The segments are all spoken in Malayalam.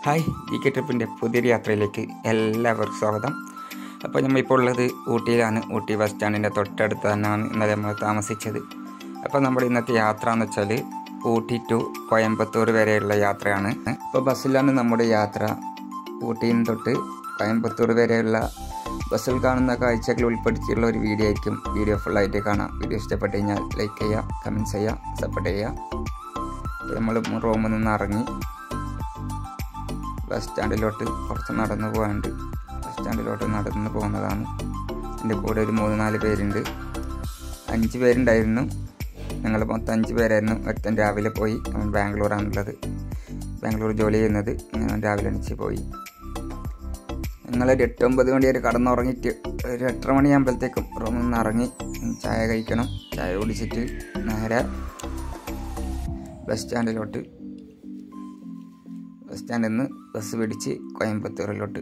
ഹായ് ജി കെ ട്രിപ്പിൻ്റെ പുതിയൊരു യാത്രയിലേക്ക് എല്ലാവർക്കും സ്വാഗതം അപ്പോൾ നമ്മൾ ഇപ്പോൾ ഉള്ളത് ഊട്ടിയിലാണ് ഊട്ടി ബസ് സ്റ്റാൻഡിൻ്റെ തൊട്ടടുത്ത് തന്നെയാണ് ഇന്നലെ നമ്മൾ താമസിച്ചത് അപ്പോൾ നമ്മുടെ ഇന്നത്തെ യാത്ര എന്ന് വെച്ചാൽ ഊട്ടി ടു കോയമ്പത്തൂർ വരെയുള്ള യാത്രയാണ് അപ്പോൾ ബസ്സിലാണ് നമ്മുടെ യാത്ര ഊട്ടിയിൽ നിന്ന് തൊട്ട് കോയമ്പത്തൂർ വരെയുള്ള ബസ്സിൽ കാണുന്ന കാഴ്ചകൾ ഉൾപ്പെടുത്തിയുള്ള ഒരു വീഡിയോ ആയിരിക്കും വീഡിയോ ഫുള്ളായിട്ട് കാണാം വീഡിയോ ഇഷ്ടപ്പെട്ട് കഴിഞ്ഞാൽ ലൈക്ക് ചെയ്യുക കമൻറ്റ്സ് ചെയ്യുക സപ്പോർട്ട് ചെയ്യുക അപ്പോൾ നമ്മൾ റൂമിൽ നിന്ന് ഇറങ്ങി ബസ് സ്റ്റാൻഡിലോട്ട് കുറച്ച് നടന്നു പോകാനുണ്ട് ബസ് സ്റ്റാൻഡിലോട്ട് നടന്നു പോകുന്നതാണ് എൻ്റെ കൂടെ ഒരു മൂന്ന് നാല് പേരുണ്ട് അഞ്ച് പേരുണ്ടായിരുന്നു ഞങ്ങൾ മൊത്തം അഞ്ച് പേരായിരുന്നു ഒരുത്തൻ രാവിലെ പോയി അവൻ ബാംഗ്ലൂരാണുള്ളത് ബാംഗ്ലൂർ ജോലി ചെയ്യുന്നത് ഞാൻ രാവിലെ എണിച്ച് പോയി ഞങ്ങളൊരു എട്ട് ഒമ്പത് മണി വരെ കടന്നുറങ്ങിയിട്ട് ഒരു എട്ടര മണിയാകുമ്പോഴത്തേക്കും റൂമിൽ നിന്ന് ഇറങ്ങി ചായ കഴിക്കണം ചായ കുടിച്ചിട്ട് നേരെ ബസ് സ്റ്റാൻഡിലോട്ട് ബസ് സ്റ്റാൻഡിൽ നിന്ന് ബസ് പിടിച്ച് കോയമ്പത്തൂരിലോട്ട്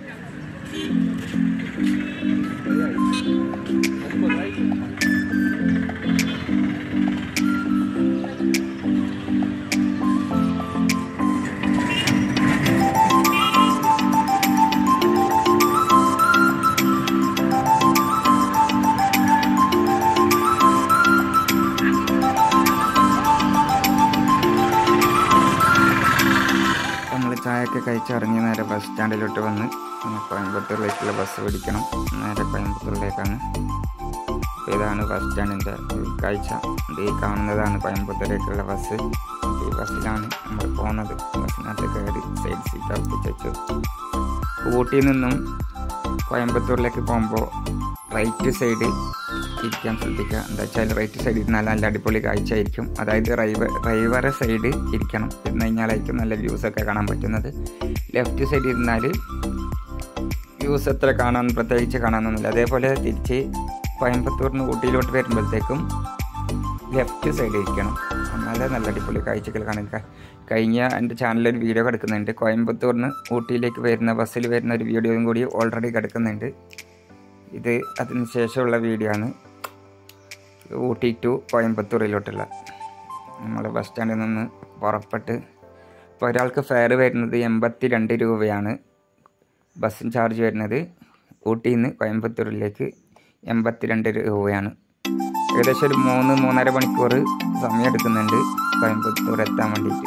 നമ്മൾ ചായയൊക്കെ കഴിച്ചിറങ്ങി നേരെ ബസ് സ്റ്റാൻഡിലോട്ട് വന്ന് പിന്നെ കോയമ്പത്തൂരിലേക്കുള്ള ബസ് പിടിക്കണം നേരെ കോയമ്പത്തൂരിലേക്കാണ് അപ്പോൾ ഇതാണ് ബസ് സ്റ്റാൻഡിൻ്റെ കാഴ്ച ഇത് ഈ കാണുന്നതാണ് കോയമ്പത്തൂരിലേക്കുള്ള ബസ് ഈ ബസ്സിലാണ് നമ്മൾ പോകുന്നത് ബസ്സിനകത്ത് കയറി സൈഡ് സീറ്റ് ഉറപ്പിച്ച് വെച്ചു ഊട്ടിയിൽ നിന്നും കോയമ്പത്തൂരിലേക്ക് പോകുമ്പോൾ റൈറ്റ് സൈഡ് ഇരിക്കാൻ ശ്രദ്ധിക്കുക എന്താ വെച്ചാൽ റൈറ്റ് സൈഡ് ഇരുന്നാൽ നല്ല അടിപൊളി കാഴ്ചയായിരിക്കും അതായത് റൈവ ഡ്രൈവറെ സൈഡ് ഇരിക്കണം ഇരുന്ന് കഴിഞ്ഞാലായിരിക്കും നല്ല വ്യൂസ് ഒക്കെ കാണാൻ പറ്റുന്നത് ലെഫ്റ്റ് സൈഡ് ഇരുന്നാൽ വ്യൂസ് എത്ര കാണാൻ പ്രത്യേകിച്ച് കാണാനൊന്നുമില്ല അതേപോലെ തിരിച്ച് കോയമ്പത്തൂരിന് ഊട്ടിയിലോട്ട് വരുമ്പോഴത്തേക്കും ലെഫ്റ്റ് സൈഡ് ഇരിക്കണം എന്നാലേ നല്ല അടിപൊളി കാഴ്ചകൾ കാണാൻ ക- കഴിഞ്ഞ എൻ്റെ ചാനലിൽ ഒരു വീഡിയോ കിടക്കുന്നുണ്ട് കോയമ്പത്തൂരിന് ഊട്ടിയിലേക്ക് വരുന്ന ബസ്സിൽ വരുന്ന ഒരു വീഡിയോയും കൂടി ഓൾറെഡി കിടക്കുന്നുണ്ട് ഇത് അതിന് ശേഷമുള്ള വീഡിയോ ആണ് ഊട്ടി ടു കോയമ്പത്തൂരിലോട്ടുള്ള നമ്മൾ ബസ് സ്റ്റാൻഡിൽ നിന്ന് പുറപ്പെട്ട് ഇപ്പോൾ ഒരാൾക്ക് ഫെയർ വരുന്നത് എൺപത്തി രണ്ട് രൂപയാണ് ബസ് ചാർജ് വരുന്നത് ഊട്ടിയിൽ നിന്ന് കോയമ്പത്തൂരിലേക്ക് എൺപത്തി രണ്ട് രൂപയാണ് ഏകദേശം ഒരു മൂന്ന് മൂന്നര മണിക്കൂർ സമയം എടുക്കുന്നുണ്ട് കോയമ്പത്തൂർ എത്താൻ വേണ്ടിയിട്ട്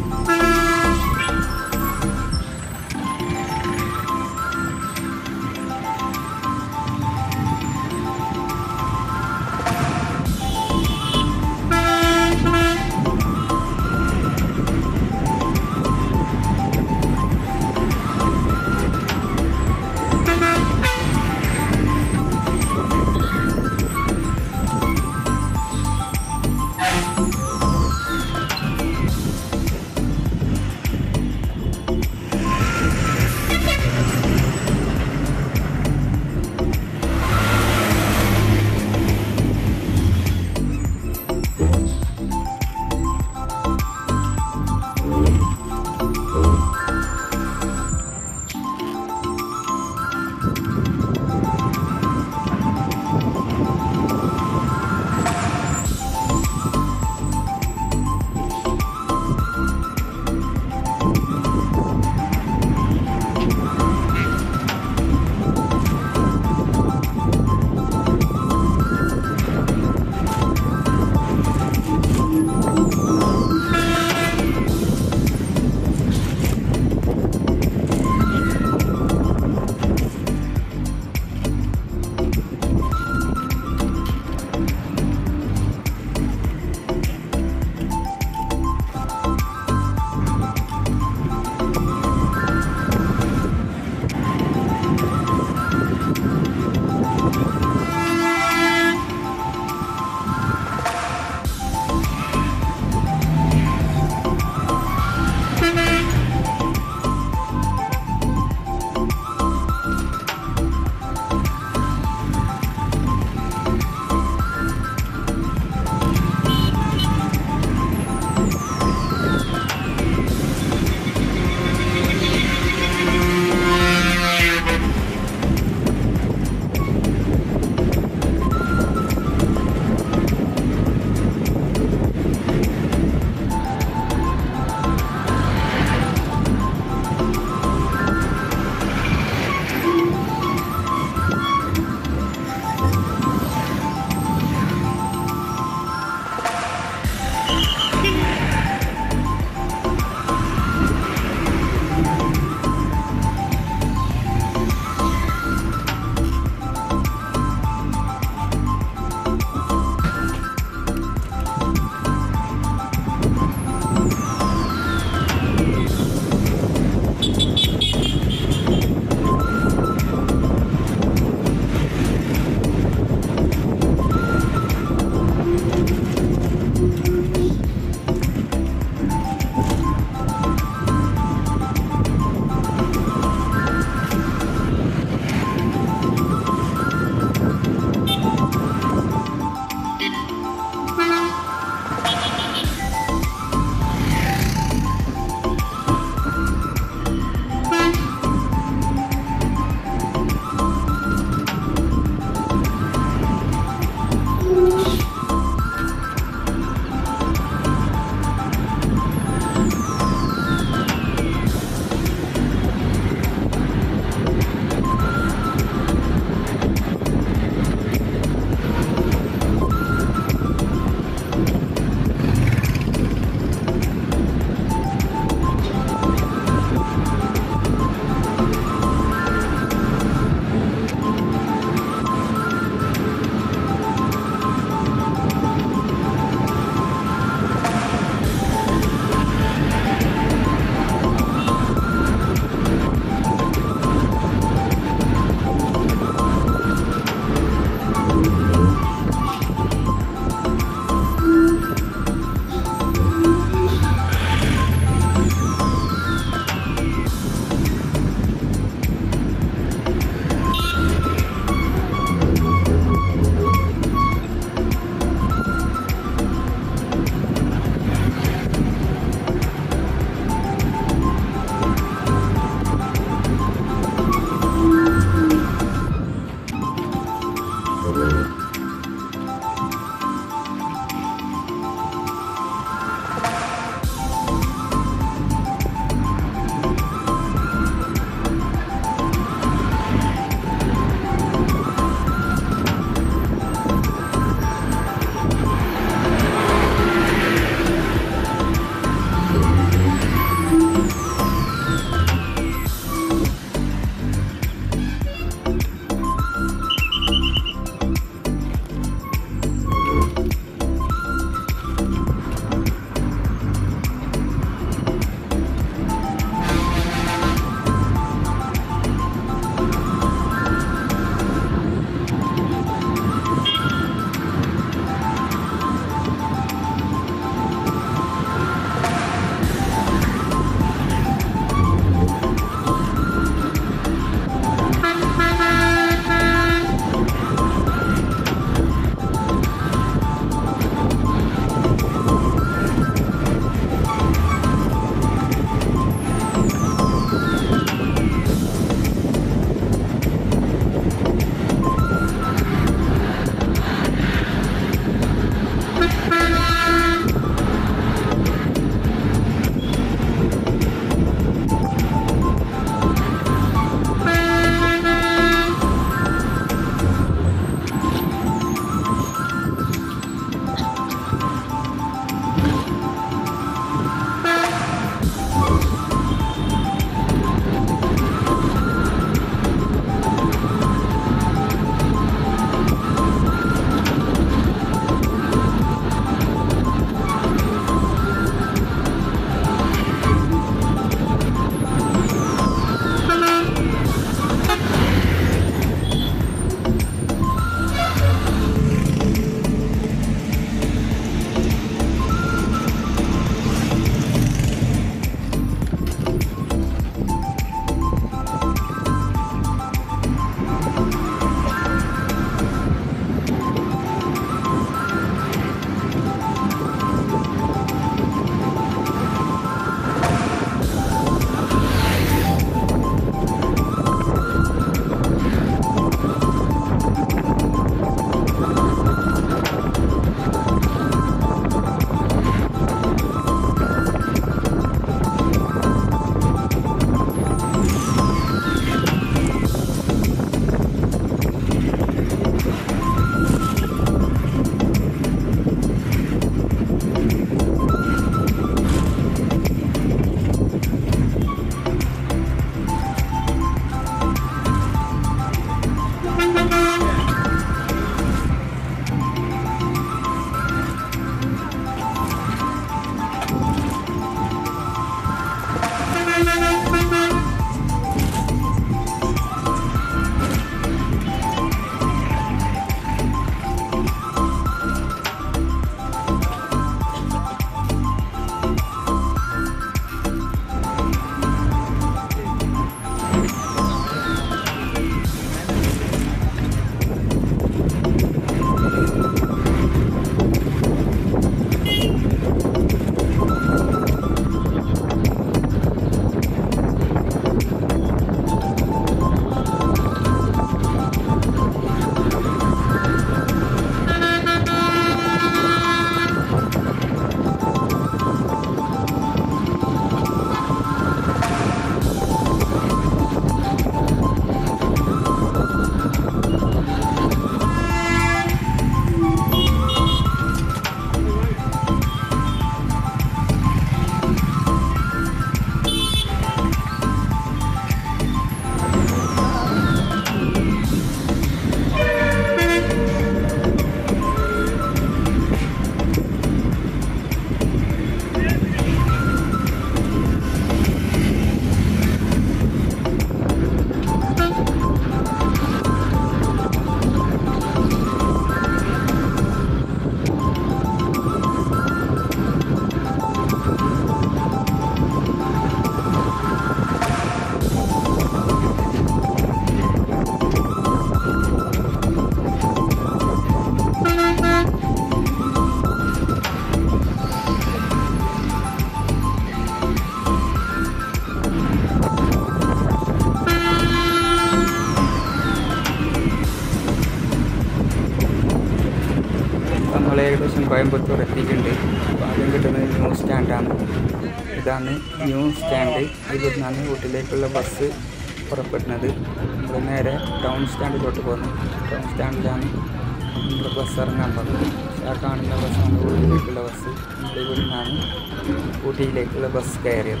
ഏകദേശം കോയമ്പത്തൂർ എത്തിയിട്ടുണ്ട് അപ്പോൾ ആദ്യം കിട്ടുന്നത് ന്യൂ സ്റ്റാൻഡാണ് ഇതാണ് ന്യൂ സ്റ്റാൻഡ് ഇതിൽ നിന്നാണ് ഊട്ടിലേക്കുള്ള ബസ് പുറപ്പെടുന്നത് നമ്മൾ നേരെ ടൗൺ സ്റ്റാൻഡിലോട്ട് പോകുന്നു ടൗൺ സ്റ്റാൻഡിലാണ് നമ്മൾ ബസ് ഇറങ്ങാൻ പോകുന്നത് ആ കാണുന്ന ബസ്സാണ് ഊട്ടിയിലേക്കുള്ള ബസ് നമ്മൾ ഇവിടെ നിന്നാണ് ഊട്ടിയിലേക്കുള്ള ബസ് കയറിയത്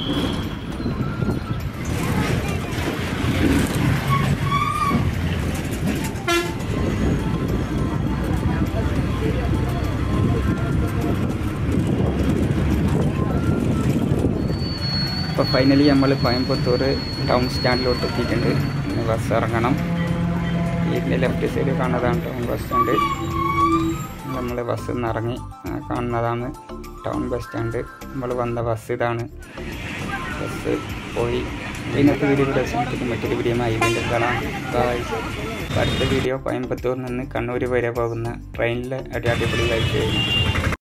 അപ്പോൾ ഫൈനലി നമ്മൾ കോയമ്പത്തൂർ ടൗൺ സ്റ്റാൻഡിലോട്ട് എത്തിയിട്ടുണ്ട് ഇനി ബസ് ഇറങ്ങണം ഇതിൻ്റെ ലെഫ്റ്റ് സൈഡ് കാണുന്നതാണ് ടൗൺ ബസ് സ്റ്റാൻഡ് നമ്മൾ ബസ്സിൽ നിന്ന് ഇറങ്ങി ആ കാണുന്നതാണ് ടൗൺ ബസ് സ്റ്റാൻഡ് നമ്മൾ വന്ന ബസ് ഇതാണ് ബസ് പോയി ഇന്നത്തെ വീഡിയോ ഇവിടെ അവസാനിപ്പിക്കും മറ്റൊരു വീഡിയോമായി വീണ്ടും കാണാം ബൈ അടുത്ത വീഡിയോ കോയമ്പത്തൂരിൽ നിന്ന് കണ്ണൂർ വരെ പോകുന്ന ട്രെയിനിലെ അടി അടിപൊളി ലൈഫ്